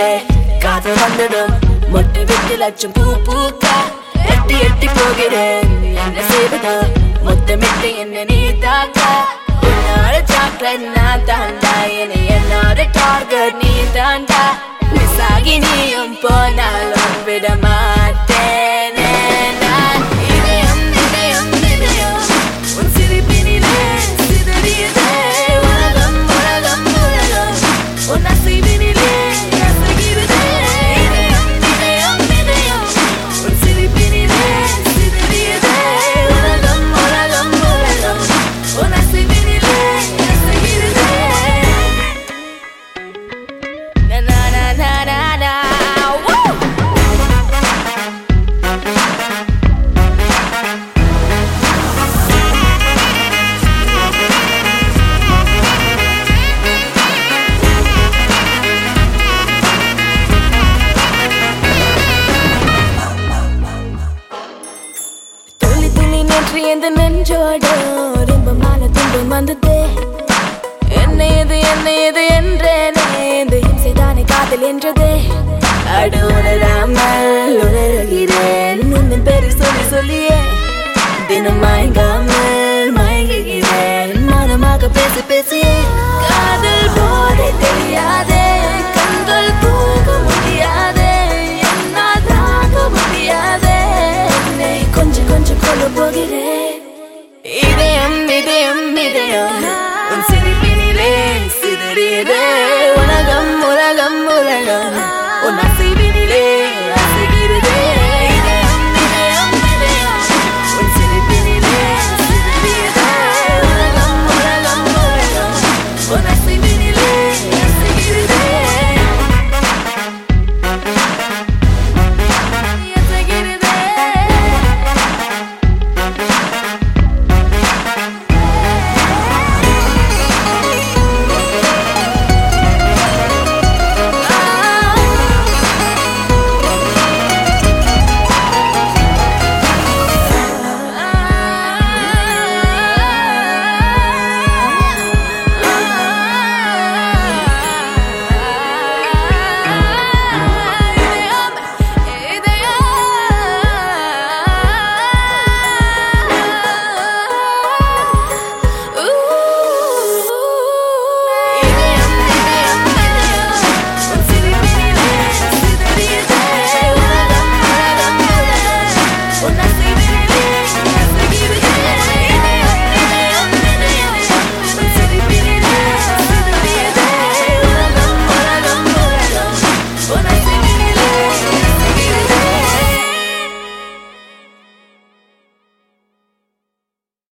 நெஞ்சிலே காதல் வந்ததும் மொட்டு விட்டு லட்சம் பூ பூக்க எட்டி எட்டி போகிறேன் என்ன செய்வதோ மொத்தமிட்டு என்ன நீ தாக்க உன்னோட சாக்லேட் நான் தாண்டா இனி என்னோட டார்கெட் நீ தாண்டா மிஸ் ஆகி நீயும் போனாலும் விட மாட்டேனே நான் இதயம் இதயம் இதயம் உன் சிரிப்பினிலே சிதறியதே உலகம் உலகம் உலகம் உன் அசைவினிலே அசைகிறதே இதயம் இதயம் இதயம் உன் சிரிப்பினிலே சிதறியதே உலகம் உலகம் உலகம் உன் அசைவினிலே அசைகிறதே Na na na na na na. Woo! துள்ளி துள்ளி நேற்று எந்த நெஞ்சோடு இன்பமான துன்பம் வந்ததே என்ன இது என்ன இது என்றேனே இந்த இம்சைதானே காதல் என்றதே அடு உணராமல் உணராமல்